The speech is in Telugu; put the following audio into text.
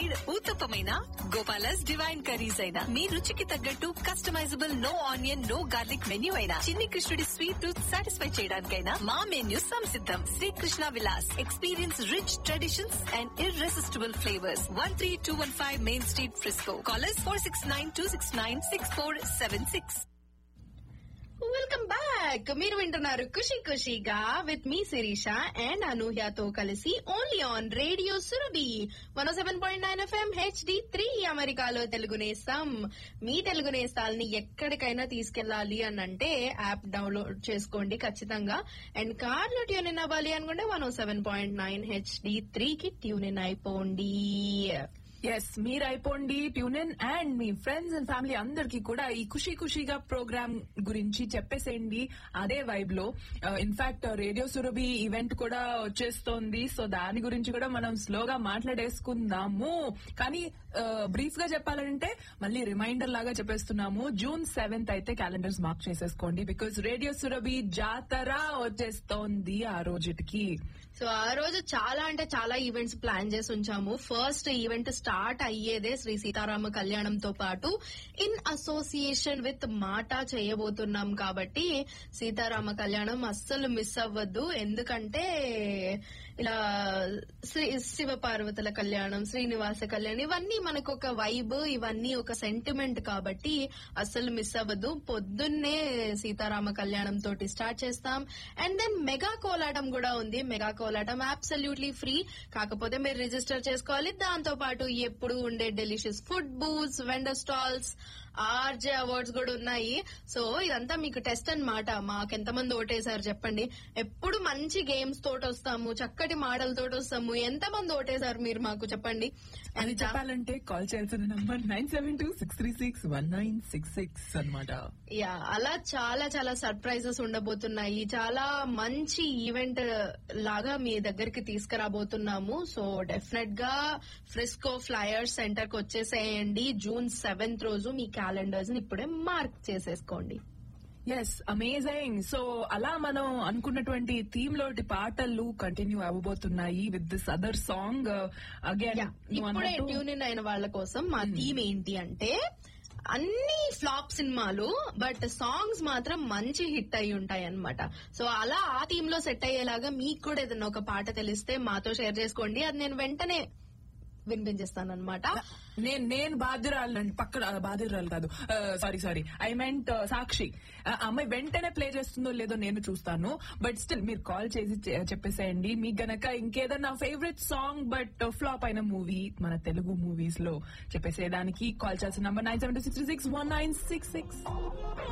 పన్నీర్ ఊతప్పమైన గోపాలస్ డివైన్ కర్రీస్ అయినా మీ రుచికి తగ్గట్టు customizable no onion no garlic menu అయినా చిన్ని కృష్ణుడి స్వీట్ టూత్ సాటిస్ఫై చేయడానికైనా మా మెన్యూ సంసిద్ధం Srikrishna Vilas experience rich traditions and irresistible flavours one three two one five main street Frisco callers four six nine two six nine six four seven six welcome back మీరు వింటున్నారు ఖుషి ఖుషిగా విత్ మీ శిరీష అండ్ అనూహ్యతో కలిసి only on radio Surabhi one seven point nine FM HD three అమెరికాలో తెలుగు నేస్తాం మీ తెలుగు నేస్తాల్ని ఎక్కడికైనా తీసుకెళ్లాలి అని అంటే యాప్ డౌన్లోడ్ చేసుకోండి ఖచ్చితంగా అండ్ కార్ లో ట్యూన్ ఇన్ అవ్వాలి అనుకుంటే one seven point nine HD three కి ట్యూన్ ఇన్ అయిపోండి ఎస్ మీరు అయిపోండి ట్యూన్ అండ్ మీ ఫ్రెండ్స్ అండ్ ఫ్యామిలీ అందరికి కూడా ఈ ఖుషి ఖుషిగా ప్రోగ్రామ్ గురించి చెప్పేసేయండి అదే వైబ్ లో ఇన్ఫాక్ట్ రేడియో సురభి ఈవెంట్ కూడా వచ్చేస్తోంది సో దాని గురించి కూడా మనం స్లోగా మాట్లాడేసుకుందాము కానీ బ్రీఫ్ గా చెప్పాలంటే మళ్ళీ రిమైండర్ లాగా చెప్పేస్తున్నాము జూన్ సెవెంత్ అయితే క్యాలెండర్స్ మార్క్ చేసేసుకోండి బికాస్ రేడియో సురభి జాతర వచ్చేస్తోంది ఆ రోజుటికి సో ఆ రోజు చాలా అంటే చాలా ఈవెంట్స్ ప్లాన్ చేసి ఉంచాము ఫస్ట్ ఈవెంట్ స్టార్ట్ అయ్యేదే శ్రీ సీతారామ కళ్యాణంతో పాటు ఇన్ అసోసియేషన్ విత్ మాట చేయబోతున్నాం కాబట్టి సీతారామ కళ్యాణం అస్సలు మిస్ అవ్వద్దు ఎందుకంటే ఇలా శ్రీ శివ పార్వతుల కళ్యాణం శ్రీనివాస కళ్యాణం ఇవన్నీ మనకు ఒక వైబ్ ఇవన్నీ ఒక సెంటిమెంట్ కాబట్టి అస్సలు మిస్ అవ్వద్దు పొద్దున్నే సీతారామ కళ్యాణం తోటి స్టార్ట్ చేస్తాం అండ్ దెన్ మెగా కోలాటం కూడా ఉంది మెగా కోలాటం అబ్సల్యూట్లీ ఫ్రీ కాకపోతే మీరు రిజిస్టర్ చేసుకోవాలి దాంతో పాటు ఎప్పుడు ఉండే delicious food booths vendor stalls RJ awards కూడా ఉన్నాయి సో ఇదంతా మీకు టెస్ట్ అన్నమాట మాకు ఎంతమంది ఓటేశారు చెప్పండి ఎప్పుడు మంచి గేమ్స్ తోటి వస్తాము చక్కటి మాటల తోటి వస్తాము ఎంతమంది ఓటేశారు మీరు మాకు చెప్పండి అది ఎంత- చెప్పాలంటే కాల్ చేయాల్సిన number nine seven two six three six one nine six six అనమాట యా అలా చాలా చాలా సర్ప్రైజెస్ ఉండబోతున్నాయి చాలా మంచి ఈవెంట్ లాగా మీ దగ్గరికి తీసుకురాబోతున్నాము సో డెఫినెట్ గా ఫ్రిస్కో ఫ్లయర్ సెంటర్ కి వచ్చేసేయండి జూన్ సెవెంత్ రోజు మీ క్యాలెండర్స్ ని ఇప్పుడే మార్క్ చేసేసుకోండి ఎస్ అమేజింగ్ సో అలా మనం అనుకున్నటువంటి థీమ్ లోటి పాటలు కంటిన్యూ అవ్వబోతున్నాయి with this other song again Yeah. ఇప్పుడే ట్యూన్ ఇన్ అయిన వాళ్ళ కోసం మా థీమ్ ఏంటి అంటే అన్ని ఫ్లాప్ సినిమాలు బట్ సాంగ్స్ మాత్రం మంచి హిట్ అయి ఉంటాయి అన్నమాట సో అలా ఆ థీమ్ లో సెట్ అయ్యేలాగా మీకు కూడా ఏదైనా ఒక పాట తెలిస్తే మాతో షేర్ చేసుకోండి అది నేను వెంటనే వినిపించేస్తాను అనమాట నేను నేను బాధ్యురాలు పక్కన బాధ్యురాలు కాదు sorry sorry I meant Sakshi ఆ అమ్మాయి వెంటనే ప్లే చేస్తుందో లేదో నేను చూస్తాను బట్ స్టిల్ మీరు కాల్ చేసి చె- చెప్పేసేయండి మీకు గనక ఇంకేదన్నా ఫేవరెట్ సాంగ్ బట్ ఫ్లాప్ అయిన మూవీ మన తెలుగు మూవీస్ లో చెప్పేసేదానికి కాల్ చేయాల్సిన number nine seven six six one nine six six